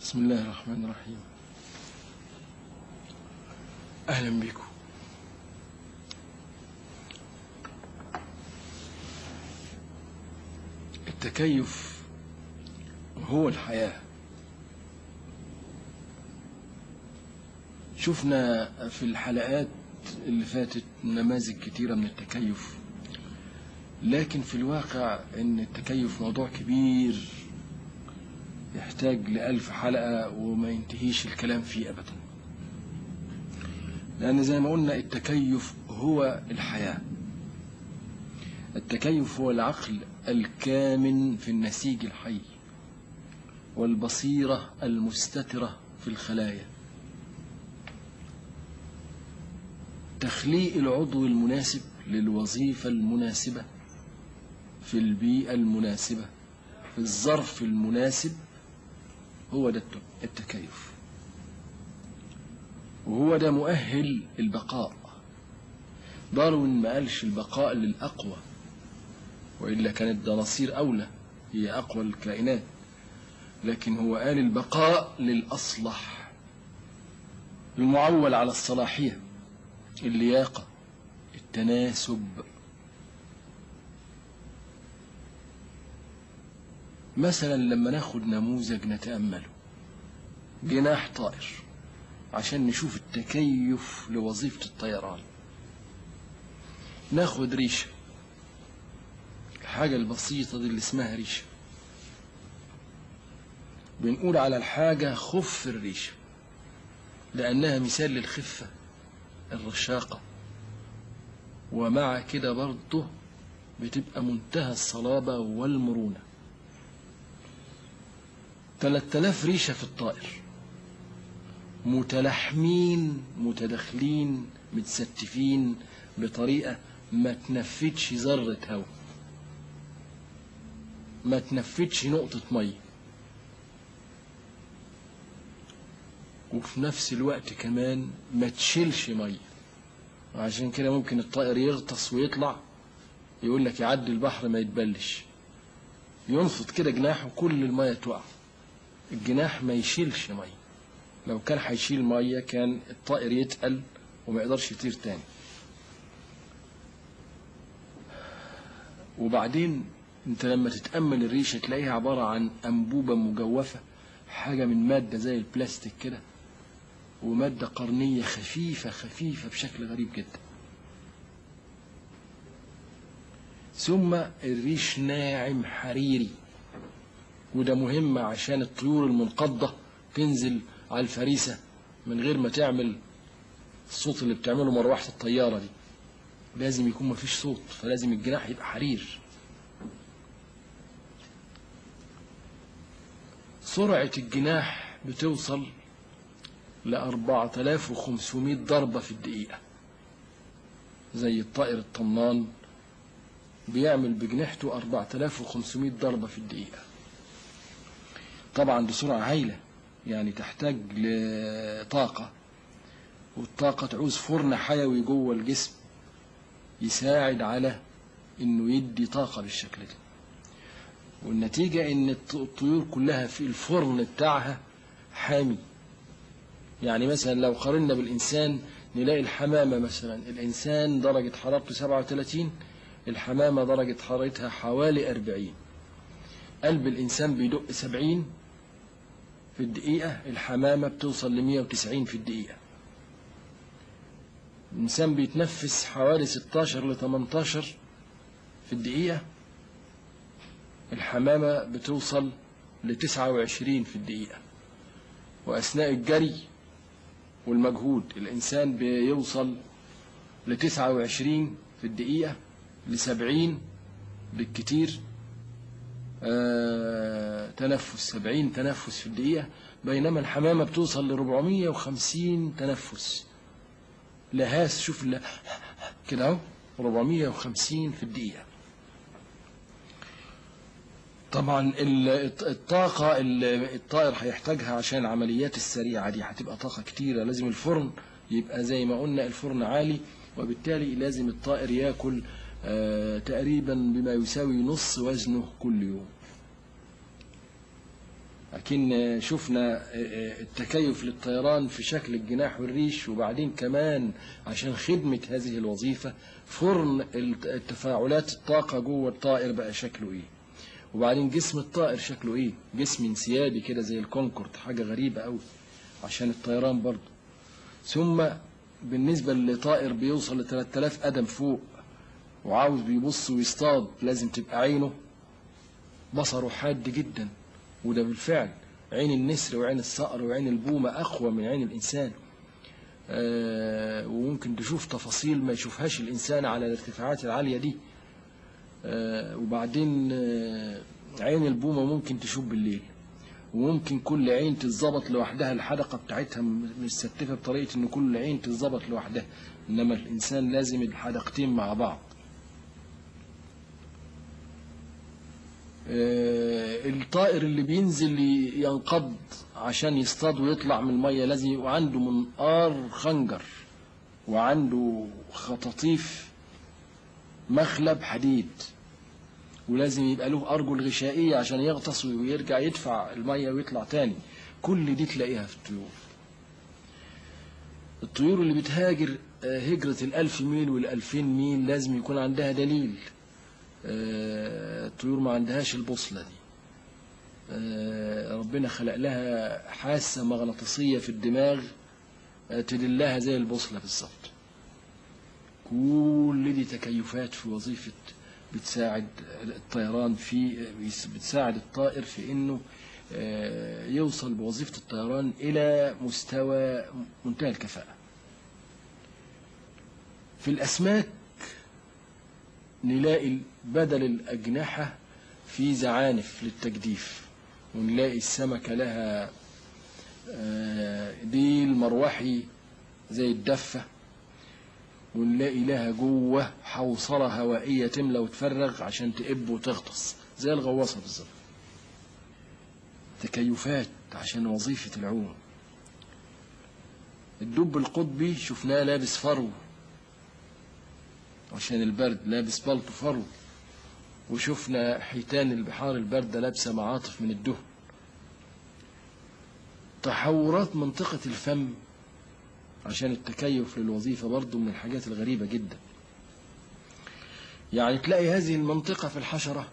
بسم الله الرحمن الرحيم أهلا بكم التكيف هو الحياة شفنا في الحلقات اللي فاتت نماذج كتيرة من التكيف لكن في الواقع ان التكيف موضوع كبير يحتاج لألف حلقة وما ينتهيش الكلام فيه أبدا لأن زي ما قلنا التكيف هو الحياة التكيف هو العقل الكامن في النسيج الحي والبصيرة المستترة في الخلايا تخليق العضو المناسب للوظيفة المناسبة في البيئة المناسبة في الظرف المناسب هو ده التكيف وهو ده مؤهل البقاء داروين ما قالش البقاء للأقوى وإلا كانت دناصير أولى هي أقوى الكائنات لكن هو قال البقاء للأصلح المعول على الصلاحية اللياقة التناسب مثلا لما ناخد نموذج نتأمله جناح طائر عشان نشوف التكيف لوظيفة الطيران ناخد ريشة الحاجة البسيطة دي اللي اسمها ريشة بنقول على الحاجة خف الريشة لأنها مثال للخفة الرشاقة ومع كده برضه بتبقى منتهى الصلابة والمرونة 3000 ريشة في الطائر متلاحمين متداخلين متستفين بطريقة ما تنفتش ذرة هواء ما تنفتش نقطة مية وفي نفس الوقت كمان ما تشيلش مية وعشان كده ممكن الطائر يغطس ويطلع يقول لك يعدي البحر ما يتبلش ينفض كده جناحه كل المية تقع الجناح ما يشيلش مية لو كان هيشيل مية كان الطائر يتقل وما يقدرش يطير تاني وبعدين انت لما تتأمل الريشة تلاقيها عبارة عن أنبوبة مجوفة حاجة من مادة زي البلاستيك كده ومادة قرنية خفيفة خفيفة بشكل غريب جدا ثم الريش ناعم حريري وده مهم عشان الطيور المنقضة تنزل على الفريسة من غير ما تعمل الصوت اللي بتعمله مروحة الطيارة دي لازم يكون مفيش صوت فلازم الجناح يبقى حرير سرعة الجناح بتوصل ل 4500 ضربة في الدقيقة زي الطائر الطنان بيعمل بجناحته 4500 ضربة في الدقيقة طبعا دي سرعة هايلة يعني تحتاج لطاقة والطاقة تعوز فرن حيوي جوه الجسم يساعد على انه يدي طاقة بالشكل ده والنتيجة ان الطيور كلها في الفرن بتاعها حامي يعني مثلا لو قارنا بالإنسان نلاقي الحمامة مثلا الإنسان درجة حرارته 37 الحمامة درجة حرارتها حوالي 40 قلب الإنسان بيدق 70 في الدقيقة الحمامة بتوصل ل 190 في الدقيقة الإنسان بيتنفس حوالي 16 ل 18 في الدقيقة الحمامة بتوصل ل 29 في الدقيقة وأثناء الجري والمجهود الإنسان بيوصل ل 29 في الدقيقة ل 70 بالكتير آه تنفس 70 تنفس في الدقيقة بينما الحمامة بتوصل ل 450 تنفس لهاس شوف ل... كده اهو 450 في الدقيقة طبعا الطاقة اللي الطائر هيحتاجها عشان العمليات السريعة دي هتبقى طاقة كتيرة لازم الفرن يبقى زي ما قلنا الفرن عالي وبالتالي لازم الطائر ياكل آه تقريبا بما يساوي نص وزنه كل يوم لكن شفنا التكيف للطيران في شكل الجناح والريش وبعدين كمان عشان خدمة هذه الوظيفة فرن التفاعلات الطاقة جوه الطائر بقى شكله ايه وبعدين جسم الطائر شكله ايه جسم انسيابي كده زي الكونكورد حاجة غريبة قوي عشان الطيران برضه ثم بالنسبة لطائر بيوصل ل 3000 قدم فوق وعاوز بيبص ويصطاد لازم تبقى عينه بصره حاد جدا وده بالفعل عين النسر وعين الصقر وعين البومة أقوى من عين الإنسان آه وممكن تشوف تفاصيل ما يشوفهاش الإنسان على الارتفاعات العالية دي آه وبعدين آه عين البومة ممكن تشوف بالليل وممكن كل عين تتظبط لوحدها الحدقة بتاعتها مستتفة بطريقة إن كل عين تتظبط لوحدها إنما الإنسان لازم الحدقتين مع بعض الطائر اللي بينزل ينقض عشان يصطاد ويطلع من المية لازم يبقى عنده منقار خنجر وعنده خطاطيف مخلب حديد ولازم يبقى له أرجل غشائية عشان يغطس ويرجع يدفع المية ويطلع تاني كل دي تلاقيها في الطيور الطيور اللي بتهاجر هجرة الألف ميل والألفين ميل لازم يكون عندها دليل الطيور ما عندهاش البوصلة دي ربنا خلق لها حاسة مغناطيسية في الدماغ تدلها زي البوصلة بالظبط كل دي تكيفات في وظيفة بتساعد الطيران في بتساعد الطائر في انه يوصل بوظيفة الطيران الى مستوى منتهى الكفاءة في الاسماك نلاقي بدل الأجنحة في زعانف للتجديف ونلاقي السمكة لها ديل مروحي زي الدفة ونلاقي لها جوه حوصلة هوائية تملى وتفرغ عشان تقب وتغطس زي الغواصة بالظبط تكيفات عشان وظيفة العوم الدب القطبي شفناه لابس فرو عشان البرد لابس بلطو فرو وشفنا حيتان البحار الباردة لابسة معاطف من الدهن تحورات منطقة الفم عشان التكيف للوظيفة برضو من الحاجات الغريبة جدا يعني تلاقي هذه المنطقة في الحشرة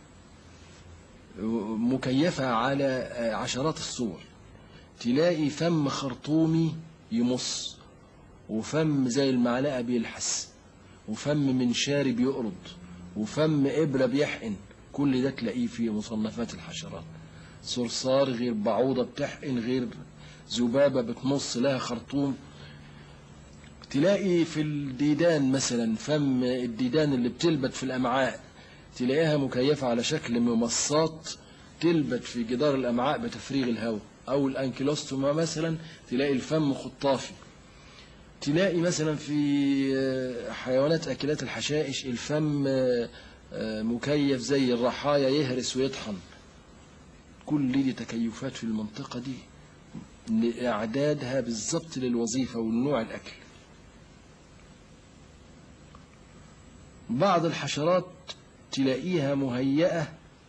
مكيفة على عشرات الصور تلاقي فم خرطومي يمص وفم زي المعلقة بيلحس وفم منشاري بيقرض وفم إبرة بيحقن كل ده تلاقيه في مصنفات الحشرات صرصار غير بعوضة بتحقن غير ذبابة بتمص لها خرطوم تلاقي في الديدان مثلا فم الديدان اللي بتلبت في الأمعاء تلاقيها مكيفة على شكل ممصات تلبت في جدار الأمعاء بتفريغ الهواء أو الأنكيلوستوما مثلا تلاقي الفم خطافي تلاقي مثلا في حيوانات أكلات الحشائش الفم مكيف زي الرحايا يهرس ويطحن كل دي تكيفات في المنطقة دي لإعدادها بالضبط للوظيفة والنوع الأكل بعض الحشرات تلاقيها مهيئة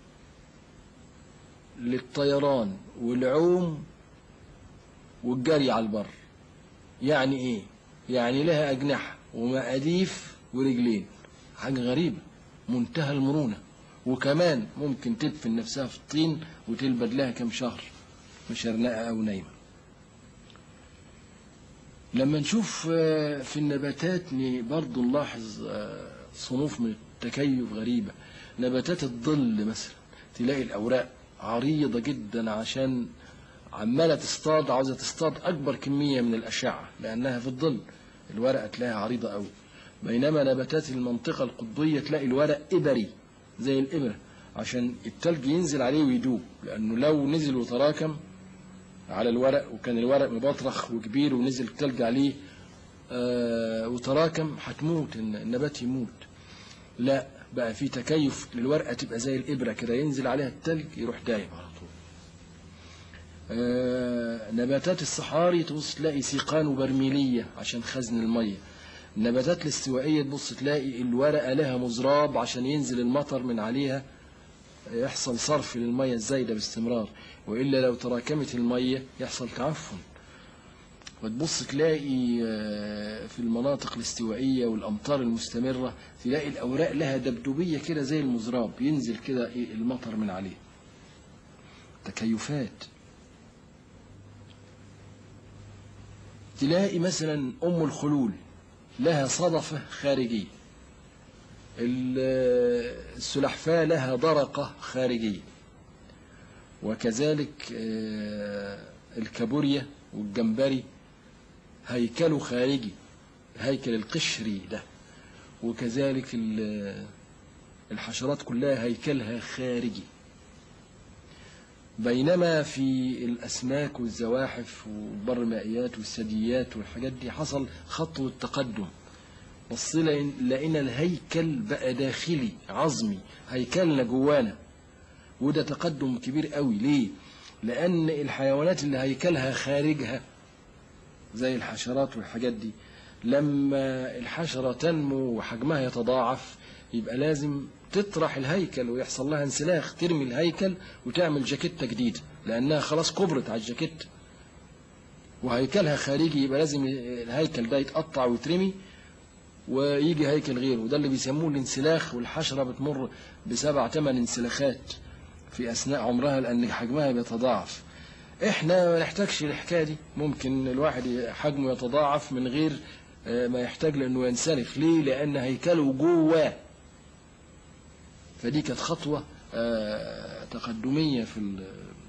للطيران والعوم والجري على البر يعني ايه يعني لها أجنحة ومقاديف ورجلين حاجة غريبة منتهى المرونة وكمان ممكن تدفن نفسها في الطين وتلبد لها كم شهر مشرنقة أو نايمة لما نشوف في النباتات برضو نلاحظ صنوف من التكيف غريبة نباتات الظل مثلا تلاقي الأوراق عريضة جدا عشان عمالة تصطاد عاوزة تصطاد أكبر كمية من الأشعة لأنها في الظل الورقة تلاقيها عريضة أوي بينما نباتات المنطقة القطبية تلاقي الورق إبري زي الإبرة عشان التلج ينزل عليه ويدوب لأنه لو نزل وتراكم على الورق وكان الورق مبطرخ وكبير ونزل التلج عليه آه وتراكم هتموت النبات يموت لا بقى في تكيف للورقة تبقى زي الإبرة كده ينزل عليها التلج يروح دايب على طول آه نباتات الصحاري تبص تلاقي سيقان وبرميلية عشان خزن المية النباتات الاستوائية تبص تلاقي الورقة لها مزراب عشان ينزل المطر من عليها يحصل صرف للمية الزايدة باستمرار وإلا لو تراكمت المية يحصل تعفن وتبص تلاقي آه، في المناطق الاستوائية والأمطار المستمرة تلاقي الأوراق لها دبدوبية كده زي المزراب ينزل كده إيه المطر من عليه تكيفات تلاقي مثلا أم الخلول لها صدفة خارجية ال- السلحفاة لها درقة خارجية وكذلك آه، الكابوريا والجمبري هيكله خارجي هيكل القشري ده وكذلك ال- الحشرات كلها هيكلها خارجي بينما في الأسماك والزواحف والبرمائيات والثدييات والحاجات دي حصل خطوة تقدم بص لقينا الهيكل بقى داخلي عظمي هيكلنا جوانا وده تقدم كبير قوي ليه لأن الحيوانات اللي هيكلها خارجها زي الحشرات والحاجات دي لما الحشرة تنمو وحجمها يتضاعف يبقى لازم تطرح الهيكل ويحصل لها انسلاخ ترمي الهيكل وتعمل جاكيتة جديدة لأنها خلاص كبرت على الجاكيتة وهيكلها خارجي يبقى لازم الهيكل ده يتقطع ويترمي ويجي هيكل غيره وده اللي بيسموه الانسلاخ والحشرة بتمر بسبع ثمان انسلاخات في أثناء عمرها لأن حجمها بيتضاعف احنا ما نحتاجش الحكايه دي ممكن الواحد حجمه يتضاعف من غير آه، ما يحتاج لانه ينسلخ ليه لان هيكله جواه فدي كانت خطوه آه، تقدميه في ال-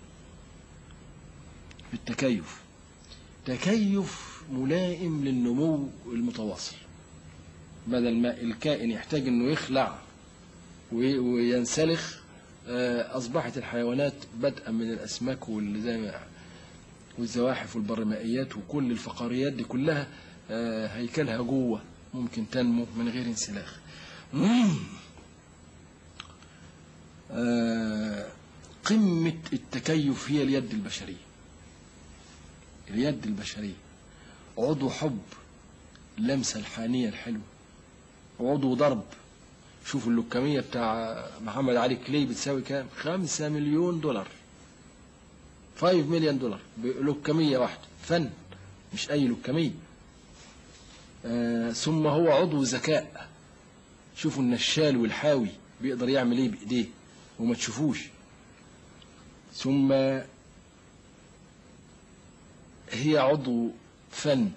في التكيف تكيف ملائم للنمو المتواصل بدل ما الكائن يحتاج انه يخلع وي- وينسلخ آه، أصبحت الحيوانات بدءا من الأسماك واللي زي ما والزواحف والبرمائيات وكل الفقاريات دي كلها آه، هيكلها جوه ممكن تنمو من غير انسلاخ آه، قمة التكيف هي اليد البشرية اليد البشرية عضو حب اللمسة الحانية الحلوة عضو ضرب شوفوا اللوكمية بتاع محمد علي كلي بتساوي كام؟ خمسة مليون دولار 5 مليون دولار بلوكمية واحدة فن مش أي لوكمية آه ثم هو عضو ذكاء شوفوا النشال والحاوي بيقدر يعمل ايه بإيديه وما تشوفوش ثم هي عضو فن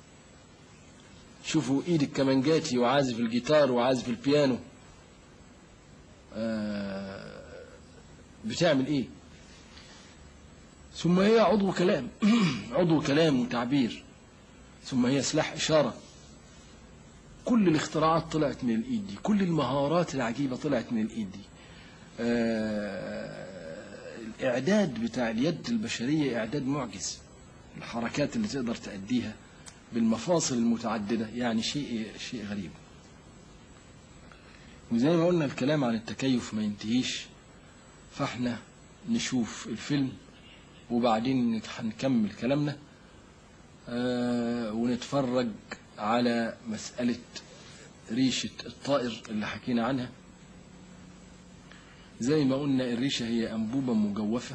شوفوا ايد الكمانجاتي وعازف الجيتار وعازف البيانو آه، بتعمل ايه ثم هي عضو كلام عضو كلام وتعبير ثم هي سلاح إشارة كل الاختراعات طلعت من الإيد دي كل المهارات العجيبة طلعت من الإيد دي آه، الإعداد بتاع اليد البشرية إعداد معجز الحركات اللي تقدر تأديها بالمفاصل المتعددة يعني شيء شيء غريب وزي ما قلنا الكلام عن التكيف ما ينتهيش فاحنا نشوف الفيلم وبعدين هنكمل كلامنا آه ونتفرج على مسألة ريشة الطائر اللي حكينا عنها زي ما قلنا الريشة هي أنبوبة مجوفة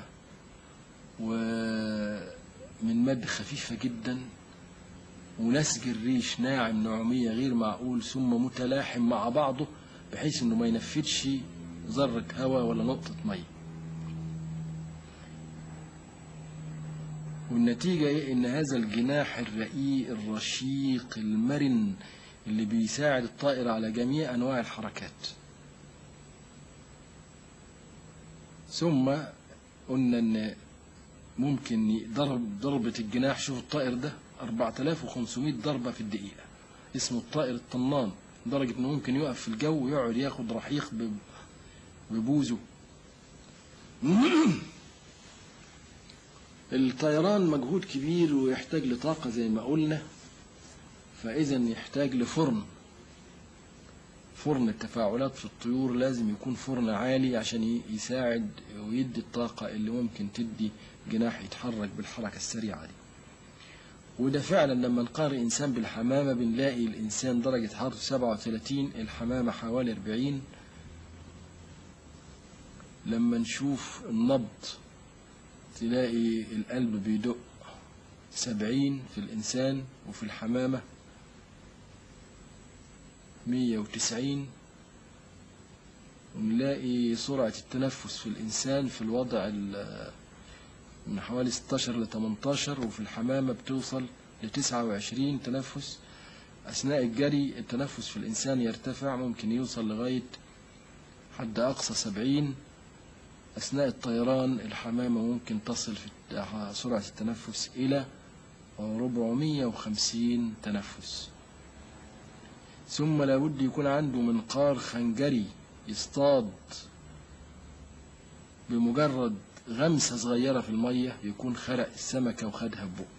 ومن مادة خفيفة جدا ونسج الريش ناعم نعومية غير معقول ثم متلاحم مع بعضه بحيث انه ما ينفذش ذرة هواء ولا نقطة مية والنتيجة ايه ان هذا الجناح الرقيق الرشيق المرن اللي بيساعد الطائر على جميع انواع الحركات ثم قلنا ان ممكن ضرب ضربة الجناح شوف الطائر ده 4500 ضربة في الدقيقة اسمه الطائر الطنان لدرجة انه ممكن يقف في الجو ويقعد ياخد رحيق ب- ببوزه الطيران مجهود كبير ويحتاج لطاقة زي ما قلنا فإذا يحتاج لفرن فرن التفاعلات في الطيور لازم يكون فرن عالي عشان ي- يساعد ويدي الطاقة اللي ممكن تدي جناح يتحرك بالحركة السريعة دي وده فعلا لما نقارن إنسان بالحمامة بنلاقي الإنسان درجة حرارته 37 الحمامة حوالي 40 لما نشوف النبض تلاقي القلب بيدق سبعين في الإنسان وفي الحمامة مية وتسعين ونلاقي سرعة التنفس في الإنسان في الوضع ال- من حوالي 16 ل 18 وفي الحمامة بتوصل ل 29 تنفس أثناء الجري التنفس في الإنسان يرتفع ممكن يوصل لغاية حد أقصى 70 أثناء الطيران الحمامة ممكن تصل في سرعة التنفس إلى 450 تنفس ثم لابد يكون عنده منقار خنجري يصطاد بمجرد غمسة صغيرة في المية يكون خرق السمكة وخدها ببقه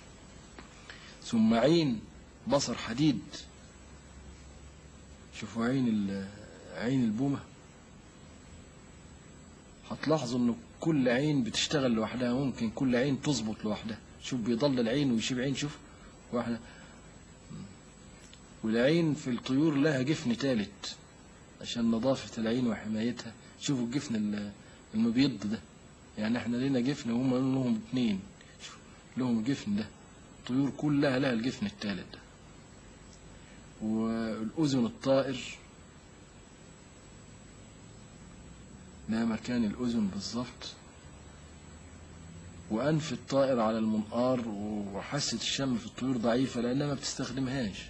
ثم عين بصر حديد شوفوا عين ال- عين البومة هتلاحظوا ان كل عين بتشتغل لوحدها ممكن كل عين تظبط لوحدها شوف بيضل العين ويشيب عين شوف واحدة والعين في الطيور لها جفن تالت عشان نظافة العين وحمايتها شوفوا الجفن ال- المبيض ده يعني احنا لنا جفن وهم لهم اتنين شوف، لهم الجفن ده الطيور كلها لها الجفن التالت ده والأذن الطائر ده مكان الأذن بالظبط وأنف الطائر على المنقار وحاسة الشم في الطيور ضعيفة لأنها ما بتستخدمهاش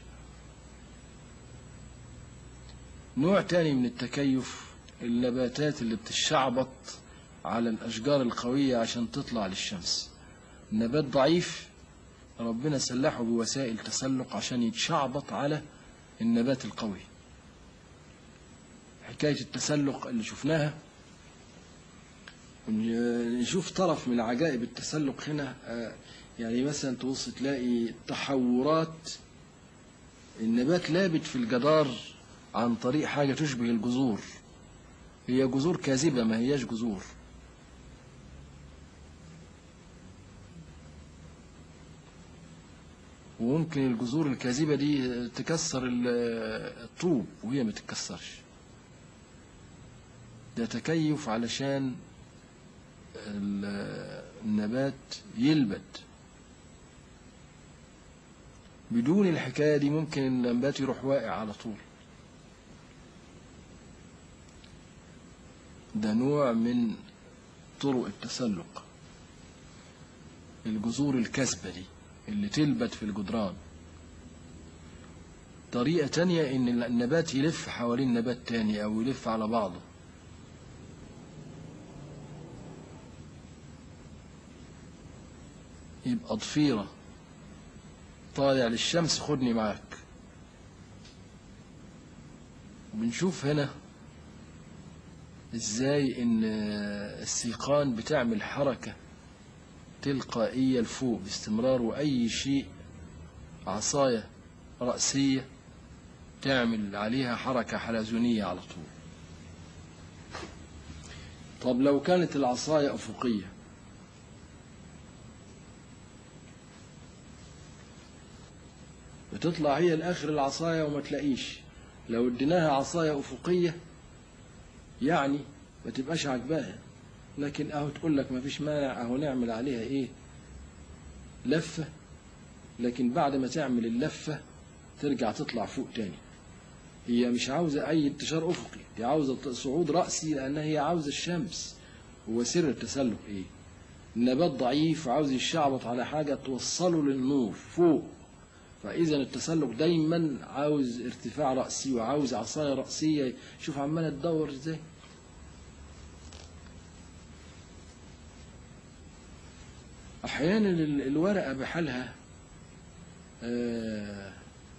نوع تاني من التكيف النباتات اللي بتشعبط على الأشجار القوية عشان تطلع للشمس النبات ضعيف ربنا سلحه بوسائل تسلق عشان يتشعبط على النبات القوي حكاية التسلق اللي شفناها نشوف طرف من عجائب التسلق هنا آه، يعني مثلا تبص تلاقي تحورات النبات لابت في الجدار عن طريق حاجة تشبه الجذور هي جذور كاذبة ما هياش جذور وممكن الجذور الكاذبة دي تكسر ال- الطوب وهي ما تتكسرش ده تكيف علشان ال- النبات يلبد بدون الحكاية دي ممكن النبات يروح واقع على طول ده نوع من طرق التسلق الجذور الكذبة دي اللي تلبت في الجدران طريقة تانية إن النبات يلف حوالين نبات تاني أو يلف على بعضه يبقى ضفيرة طالع للشمس خدني معاك بنشوف هنا ازاي ان السيقان بتعمل حركة تلقائية لفوق باستمرار وأي شيء عصاية رأسية تعمل عليها حركة حلزونية على طول طب لو كانت العصاية أفقية بتطلع هي لآخر العصاية وما تلاقيش لو اديناها عصاية أفقية يعني ما تبقاش عجباها لكن اهو تقول لك ما فيش مانع اهو نعمل عليها ايه لفة لكن بعد ما تعمل اللفة ترجع تطلع فوق تاني هي مش عاوزة أي انتشار أفقي دي عاوزة صعود رأسي لأنها هي عاوزة الشمس هو سر التسلق إيه النبات ضعيف وعاوز يشعبط على حاجة توصله للنور فوق فإذا التسلق دايما عاوز ارتفاع رأسي وعاوز عصاية رأسية شوف عمالة تدور ازاي أحيانا ال- الورقة بحالها آه،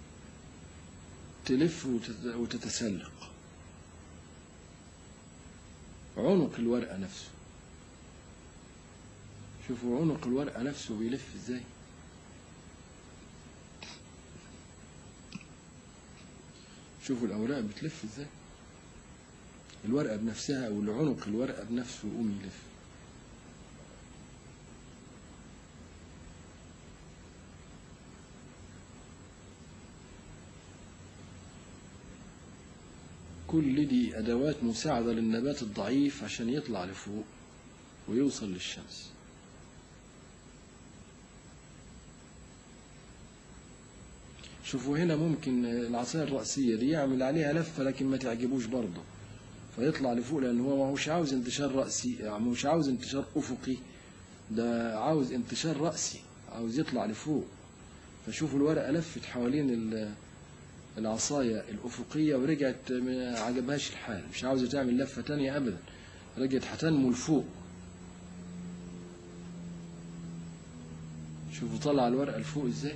تلف وتت- وتتسلق عنق الورقة نفسه شوفوا عنق الورقة نفسه بيلف ازاي شوفوا الأوراق بتلف ازاي الورقة بنفسها أو العنق الورقة بنفسه يقوم يلف كل دي أدوات مساعدة للنبات الضعيف عشان يطلع لفوق ويوصل للشمس شوفوا هنا ممكن العصاية الرأسية دي يعمل عليها لفة لكن ما تعجبوش برضه فيطلع لفوق لأن هو مش عاوز انتشار رأسي يعني مش عاوز انتشار أفقي ده عاوز انتشار رأسي عاوز يطلع لفوق فشوفوا الورقة لفت حوالين ال- العصاية الأفقية ورجعت ما عجبهاش الحال مش عاوزة تعمل لفة تانية أبدا رجعت هتنمو لفوق شوفوا طلع الورقة لفوق ازاي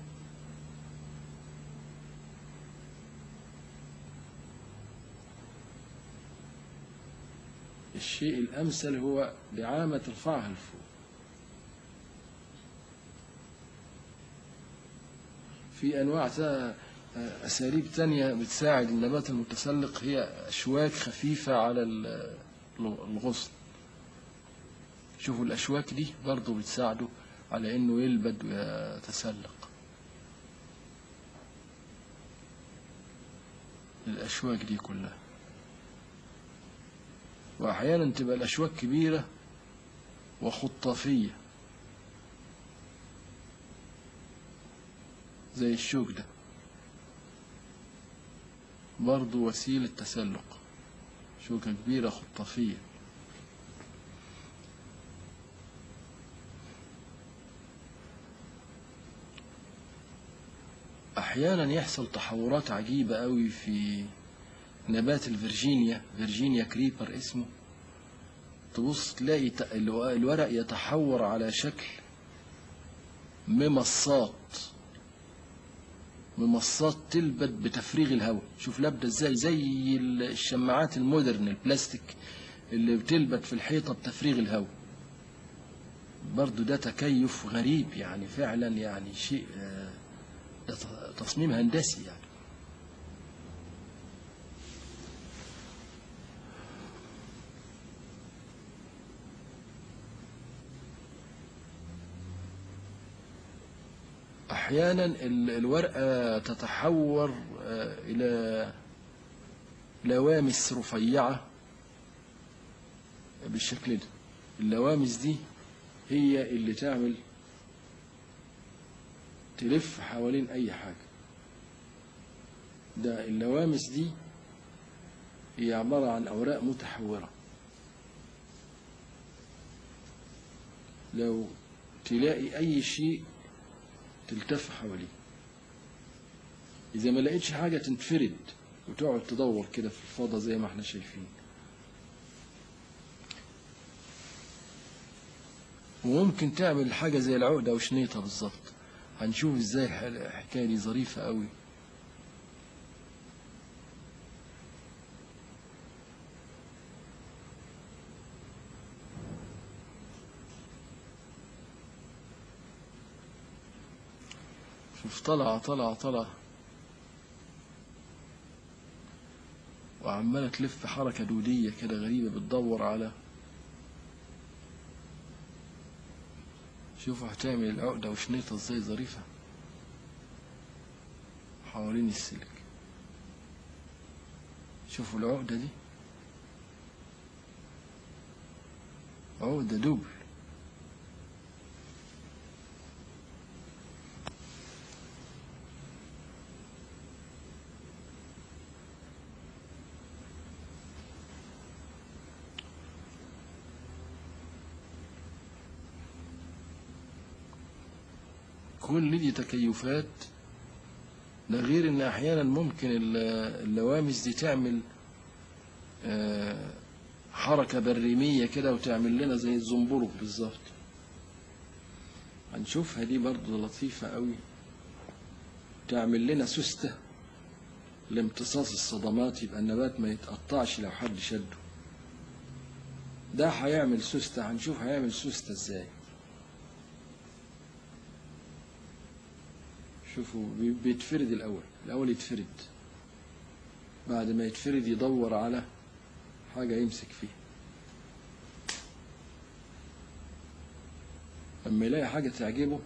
الشيء الأمثل هو دعامة ترفعها لفوق في أنواع تا- أساليب تانية بتساعد النبات المتسلق هي أشواك خفيفة على ال- الغصن شوفوا الأشواك دي برضه بتساعده على إنه يلبد ويتسلق الأشواك دي كلها وأحيانا تبقى الأشواك كبيرة وخطافية زي الشوك ده برضه وسيلة تسلق شوكة كبيرة خطافية أحيانا يحصل تحورات عجيبة قوي في نبات الفرجينيا فيرجينيا كريبر اسمه تبص تلاقي ت- الو- الورق يتحور على شكل ممصات ممصات تلبد بتفريغ الهواء شوف لابده ازاي زي ال- الشماعات المودرن البلاستيك اللي بتلبد في الحيطه بتفريغ الهواء برضو ده تكيف غريب يعني فعلا يعني شيء آه، ده ت- تصميم هندسي يعني أحيانا ال- الورقة تتحور آه، إلى لوامس رفيعة بالشكل ده اللوامس دي هي اللي تعمل تلف حوالين أي حاجة ده اللوامس دي هي عبارة عن أوراق متحورة لو تلاقي أي شيء تلتف حواليه إذا ما لقيتش حاجة تنفرد وتقعد تدور كده في الفضاء زي ما احنا شايفين وممكن تعمل حاجة زي العقدة وشنيطة بالظبط هنشوف ازاي الح- الحكاية دي ظريفة قوي شوف طلع طلع طلع وعمالة تلف حركة دودية كده غريبة بتدور على شوفوا هتعمل العقدة وشنيطة ازاي ظريفة حوالين السلك شوفوا العقدة دي عقدة دبل كل دي تكيفات ده غير ان احيانا ممكن ال- اللوامس دي تعمل آه، حركة بريمية كده وتعمل لنا زي الزنبرك بالظبط هنشوفها دي برضو لطيفة قوي تعمل لنا سستة لامتصاص الصدمات يبقى النبات ما يتقطعش لو حد شده ده هيعمل سستة هنشوف هيعمل سستة ازاي شوفوا بي- بيتفرد الأول الأول يتفرد بعد ما يتفرد يدور على حاجة يمسك فيها لما يلاقي حاجة تعجبه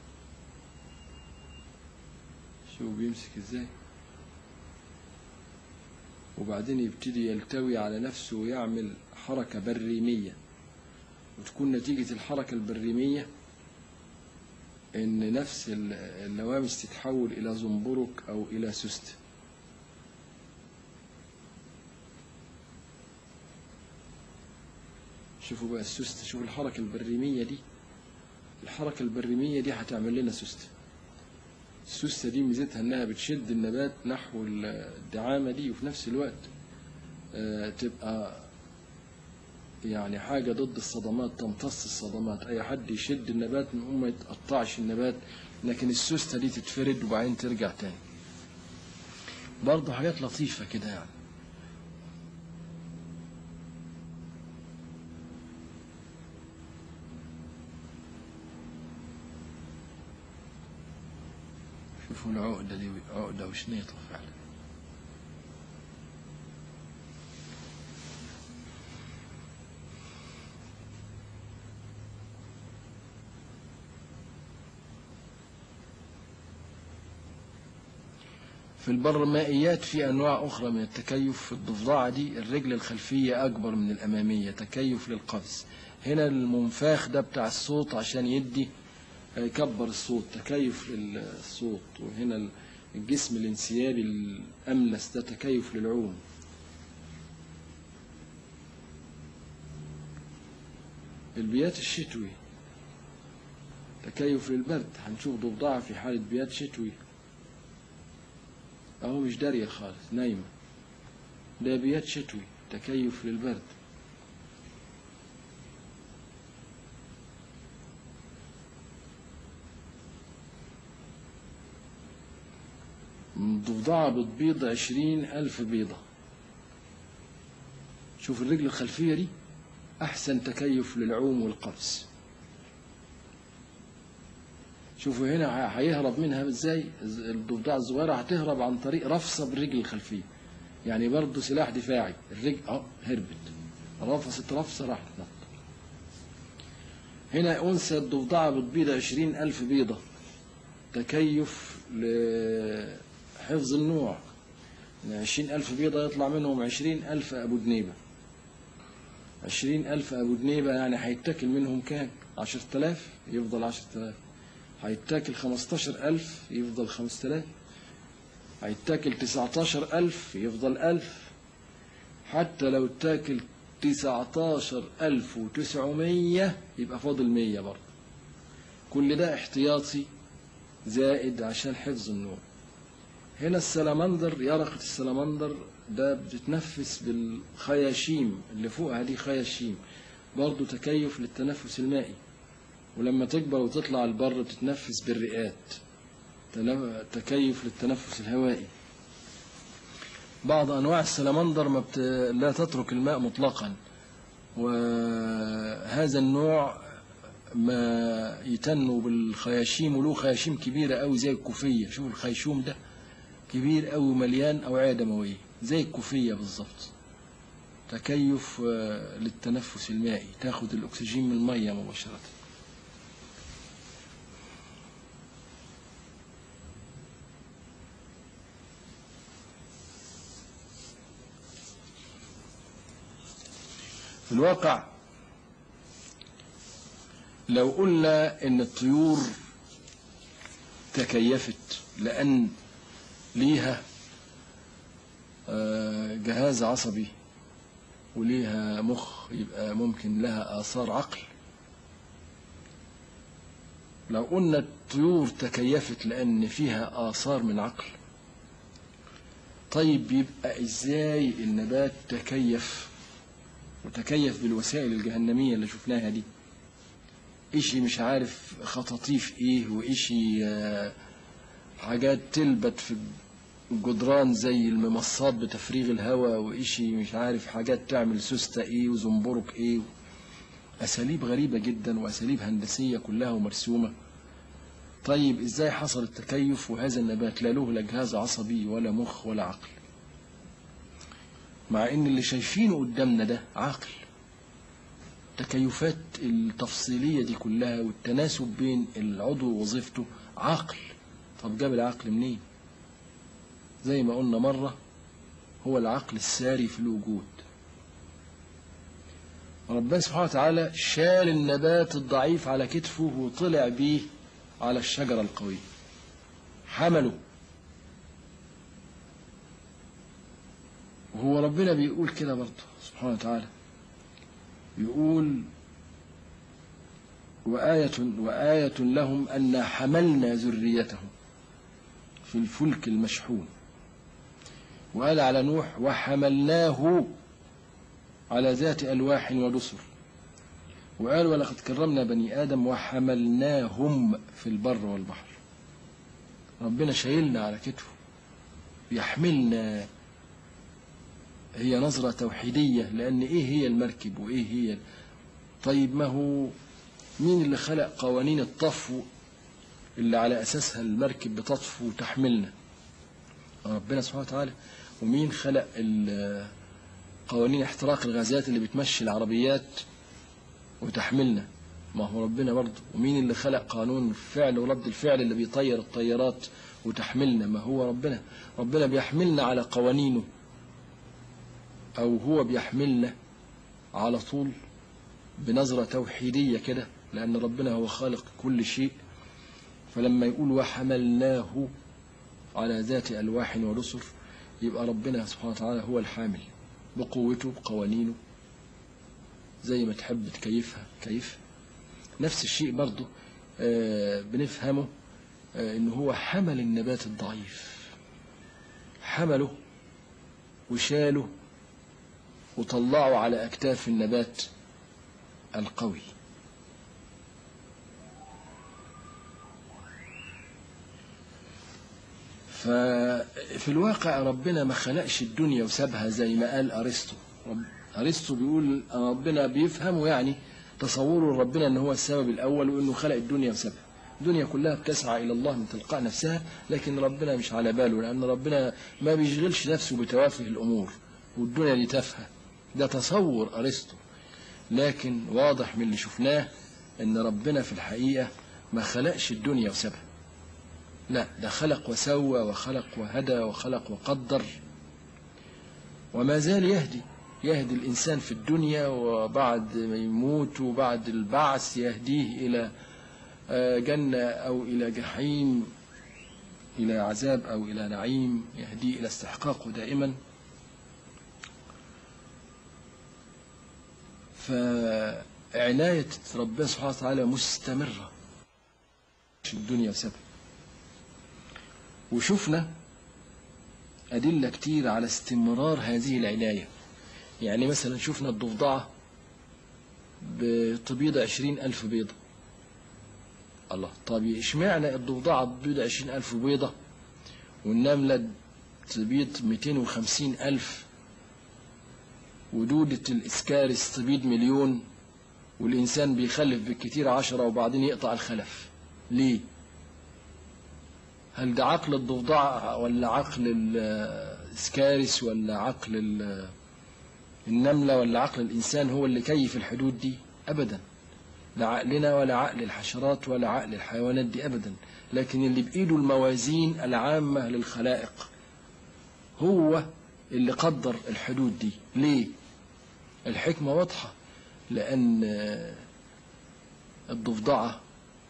شوف بيمسك ازاي وبعدين يبتدي يلتوي على نفسه ويعمل حركة بريمية وتكون نتيجة الحركة البريمية إن نفس ال- اللوامس تتحول إلى زنبرك أو إلى سست شوفوا بقى السست شوفوا الحركة البريمية دي الحركة البريمية دي هتعمل لنا سست السوستة دي ميزتها انها بتشد النبات نحو الدعامة دي وفي نفس الوقت آه، تبقى يعني حاجة ضد الصدمات تمتص الصدمات أي حد يشد النبات من ما يتقطعش النبات لكن السوستة دي تتفرد وبعدين ترجع تاني برضه حاجات لطيفة كده يعني شوفوا العقدة دي عقدة وشنيطة فعلا في البرمائيات في أنواع أخرى من التكيف في الضفدعة دي الرجل الخلفية أكبر من الأمامية تكيف للقفز هنا المنفاخ ده بتاع الصوت عشان يدي يكبر الصوت تكيف للصوت وهنا الجسم الانسيابي الأملس ده تكيف للعوم البيات الشتوي تكيف للبرد هنشوف ضفدعة في حالة بيات شتوي أهو مش دارية خالص نايمة ده بيات شتوي تكيف للبرد الضفدعة بتبيض عشرين ألف بيضة شوف الرجل الخلفية دي أحسن تكيف للعوم والقفز شوفوا هنا ه- هيهرب منها ازاي الضفدعة الصغيرة هتهرب عن طريق رفصة بالرجل الخلفية يعني برضه سلاح دفاعي الرجل اه هربت رفصت رفصة راحت نط هنا أنثى الضفدعة بتبيض عشرين ألف بيضة تكيف لحفظ النوع من عشرين ألف بيضة يطلع منهم عشرين ألف أبو دنيبة عشرين ألف أبو دنيبة يعني هيتاكل منهم كام عشرة آلاف يفضل عشرة آلاف هيتاكل خمستاشر ألف يفضل خمسة آلاف هيتاكل تسعتاشر ألف يفضل ألف حتى لو اتاكل تسعتاشر ألف وتسعمية يبقى فاضل مية برضه كل ده احتياطي زائد عشان حفظ النوم هنا السلمندر يرقة السلمندر ده بتتنفس بالخياشيم اللي فوقها دي خياشيم برضه تكيف للتنفس المائي ولما تكبر وتطلع البر بتتنفس بالرئات تنف- تكيف للتنفس الهوائي بعض أنواع السلمندر ما بت... لا تترك الماء مطلقا وهذا النوع ما يتنوا بالخياشيم وله خياشيم كبيرة قوي زي الكوفية شوف الخيشوم ده كبير قوي مليان أوعية دموية زي الكوفية بالظبط تكيف آه، للتنفس المائي تاخد الأكسجين من المية مباشرة في الواقع لو قلنا ان الطيور تكيفت لان ليها آه، جهاز عصبي وليها مخ يبقى ممكن لها آثار عقل لو قلنا الطيور تكيفت لأن فيها آثار من عقل طيب يبقى إزاي النبات تكيف وتكيف بالوسائل الجهنمية اللي شفناها دي إشي مش عارف خطاطيف إيه وإشي آه، حاجات تلبت في الجدران زي الممصات بتفريغ الهواء وإشي مش عارف حاجات تعمل سوستة إيه وزنبرك إيه أساليب غريبة جدا وأساليب هندسية كلها ومرسومة طيب إزاي حصل التكيف وهذا النبات لا له لا جهاز عصبي ولا مخ ولا عقل مع إن اللي شايفينه قدامنا ده عقل التكيفات التفصيلية دي كلها والتناسب بين العضو ووظيفته عقل طب جاب العقل منين زي ما قلنا مرة هو العقل الساري في الوجود ربنا سبحانه وتعالى شال النبات الضعيف على كتفه وطلع بيه على الشجرة القوية حمله وهو ربنا بيقول كده برضه سبحانه وتعالى يقول وآية وآية لهم أن حملنا ذريتهم في الفلك المشحون وقال على نوح وحملناه على ذات ألواح ودسر وقال ولقد كرمنا بني آدم وحملناهم في البر والبحر ربنا شايلنا على كتفه بيحملنا هي نظرة توحيدية لأن إيه هي المركب وإيه هي طيب ما هو مين اللي خلق قوانين الطفو اللي على أساسها المركب بتطفو وتحملنا ربنا سبحانه وتعالى ومين خلق ال- قوانين احتراق الغازات اللي بتمشي العربيات وتحملنا ما هو ربنا برضه ومين اللي خلق قانون الفعل ورد الفعل اللي بيطير الطيارات وتحملنا ما هو ربنا ربنا بيحملنا على قوانينه أو هو بيحملنا على طول بنظرة توحيدية كده لأن ربنا هو خالق كل شيء فلما يقول وحملناه على ذات ألواح ورسل يبقى ربنا سبحانه وتعالى هو الحامل بقوته بقوانينه زي ما تحب تكيفها كيف نفس الشيء برضه آه، بنفهمه آه، إن هو حمل النبات الضعيف حمله وشاله وطلعه على أكتاف النبات القوي ففي الواقع ربنا ما خلقش الدنيا وسابها زي ما قال أرسطو رب- أرسطو بيقول ربنا بيفهم يعني تصوره ربنا أن هو السبب الأول وأنه خلق الدنيا وسابها الدنيا كلها بتسعى إلى الله من تلقاء نفسها لكن ربنا مش على باله لأن ربنا ما بيشغلش نفسه بتوافه الأمور والدنيا دي تافهة ده تصور أرسطو لكن واضح من اللي شفناه ان ربنا في الحقيقة ما خلقش الدنيا وسابها لا ده خلق وسوى وخلق وهدى وخلق وقدر وما زال يهدي يهدي الإنسان في الدنيا وبعد ما يموت وبعد البعث يهديه إلى آه، جنة أو إلى جحيم إلى عذاب أو إلى نعيم يهديه إلى استحقاقه دائما فعناية ربنا سبحانه وتعالى مستمرة في الدنيا وسبب وشفنا أدلة كتير على استمرار هذه العناية يعني مثلا شفنا الضفدعة بتبيض عشرين ألف بيضة الله طب اشمعنى الضفدعة بتبيض عشرين ألف بيضة والنملة تبيض ميتين وخمسين ألف ودودة الإسكارس تبيض مليون والإنسان بيخلف بالكتير عشرة وبعدين يقطع الخلف ليه؟ هل ده عقل الضفدع ولا عقل الإسكارس ولا عقل ال- النملة ولا عقل الإنسان هو اللي كيف الحدود دي؟ أبدا لا عقلنا ولا عقل الحشرات ولا عقل الحيوانات دي أبدا لكن اللي بإيده الموازين العامة للخلائق هو اللي قدر الحدود دي ليه الحكمة واضحة لأن آه، الضفدعة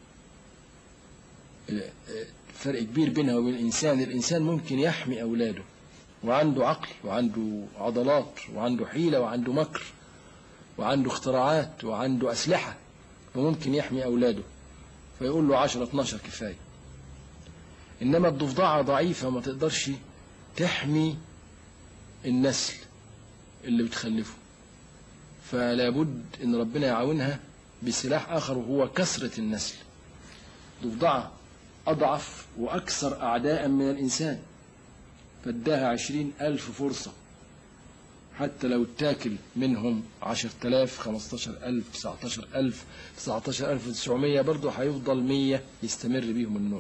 آه، آه، فرق كبير بينها وبين الإنسان الإنسان ممكن يحمي أولاده وعنده عقل وعنده عضلات وعنده حيلة وعنده مكر وعنده اختراعات وعنده أسلحة وممكن يحمي أولاده فيقول له 10 12 كفاية إنما الضفدعة ضعيفة ما تقدرش تحمي النسل اللي بتخلفه فلا بد ان ربنا يعاونها بسلاح اخر وهو كثرة النسل ضفدعة اضعف واكثر اعداء من الانسان فاداها عشرين الف فرصة حتى لو اتاكل منهم عشر تلاف خمستاشر ألف تسعتاشر ألف تسعتاشر ألف وتسعمية برضه هيفضل مية يستمر بيهم النوع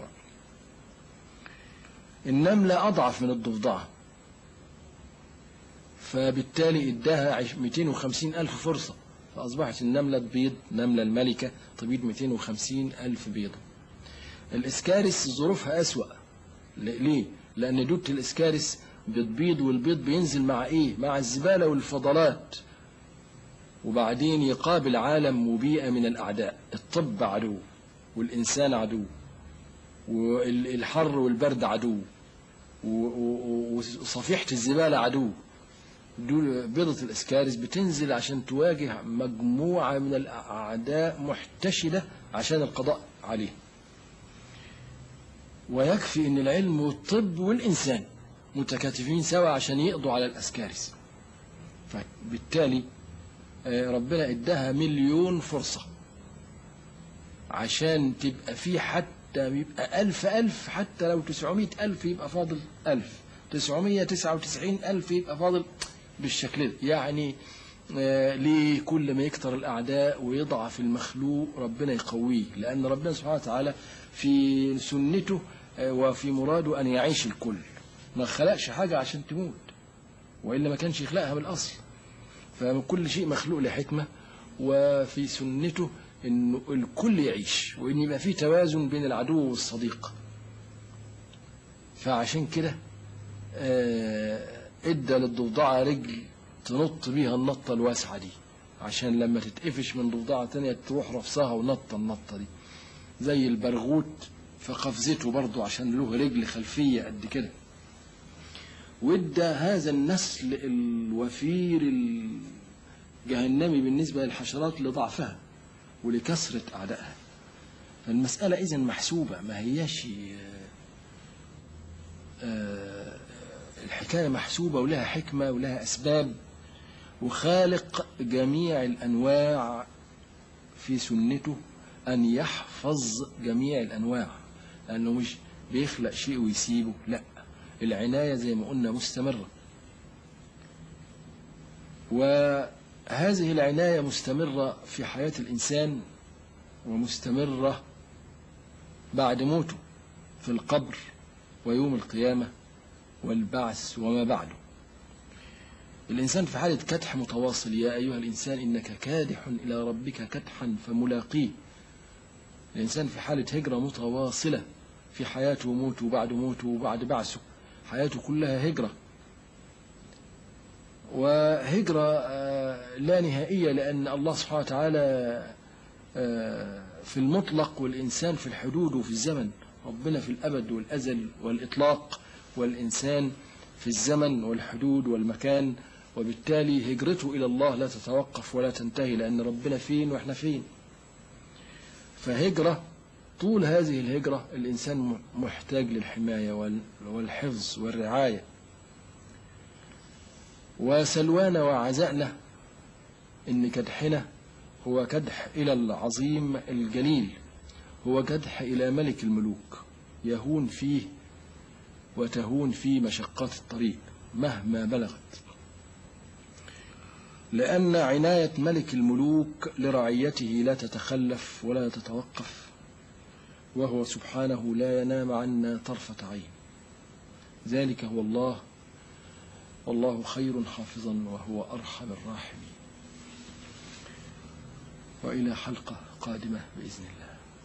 النملة أضعف من الضفدعة فبالتالي اداها عش- 250 ألف فرصة فأصبحت النملة تبيض نملة الملكة تبيض 250 ألف بيضة الإسكارس ظروفها أسوأ ل- ليه؟ لأن دودة الإسكارس بتبيض والبيض بينزل مع ايه مع الزبالة والفضلات وبعدين يقابل عالم وبيئة من الأعداء الطب عدو والإنسان عدو والحر والبرد عدو و- و- وصفيحة الزبالة عدو دول بيضة الإسكارس بتنزل عشان تواجه مجموعة من الأعداء محتشدة عشان القضاء عليه ويكفي أن العلم والطب والإنسان متكاتفين سوا عشان يقضوا على الأسكارس فبالتالي آه، ربنا اداها مليون فرصة عشان تبقى في حتى يبقى ألف ألف حتى لو تسعمائة ألف يبقى فاضل ألف تسعمية تسعة وتسعين ألف يبقى فاضل بالشكل ده يعني آه، ليه كل ما يكتر الأعداء ويضعف المخلوق ربنا يقويه لأن ربنا سبحانه وتعالى في سنته آه، وفي مراده أن يعيش الكل ما خلقش حاجة عشان تموت وإلا ما كانش يخلقها بالأصل فكل شيء مخلوق لحكمة وفي سنته انه الكل يعيش وان يبقى في توازن بين العدو والصديق فعشان كده آه، ادى للضفدعة رجل تنط بيها النطة الواسعة دي عشان لما تتقفش من ضفدعة تانية تروح رفسها ونط النطة دي زي البرغوت فقفزته برضه عشان له رجل خلفية قد كده وادى هذا النسل الوفير الجهنمي بالنسبة للحشرات لضعفها ولكثرة أعدائها فالمسألة إذن محسوبة ما هياش آه، الحكاية محسوبة ولها حكمة ولها أسباب وخالق جميع الأنواع في سنته أن يحفظ جميع الأنواع لأنه مش بيخلق شيء ويسيبه لا العناية زي ما قلنا مستمرة وهذه العناية مستمرة في حياة الإنسان ومستمرة بعد موته في القبر ويوم القيامة والبعث وما بعده الإنسان في حالة كدح متواصل يا أيها الإنسان إنك كادح إلى ربك كدحا فملاقيه الإنسان في حالة هجرة متواصلة في حياته وموته وبعد موته وبعد بعثه حياته كلها هجرة وهجرة آه، لا نهائية لأن الله سبحانه وتعالى آه، في المطلق والإنسان في الحدود وفي الزمن ربنا في الأبد والأزل والإطلاق والإنسان في الزمن والحدود والمكان وبالتالي هجرته إلى الله لا تتوقف ولا تنتهي لأن ربنا فين وإحنا فين فهجرة طول هذه الهجرة الإنسان محتاج للحماية وال- والحفظ والرعاية وسلوانا وعزائنا إن كدحنا هو كدح إلى العظيم الجليل هو كدح إلى ملك الملوك يهون فيه وتهون فيه مشقات الطريق مهما بلغت لأن عناية ملك الملوك لرعيته لا تتخلف ولا تتوقف وهو سبحانه لا ينام عنا طرفة عين ذلك هو الله والله خير حافظا وهو أرحم الراحمين وإلى حلقة قادمة بإذن الله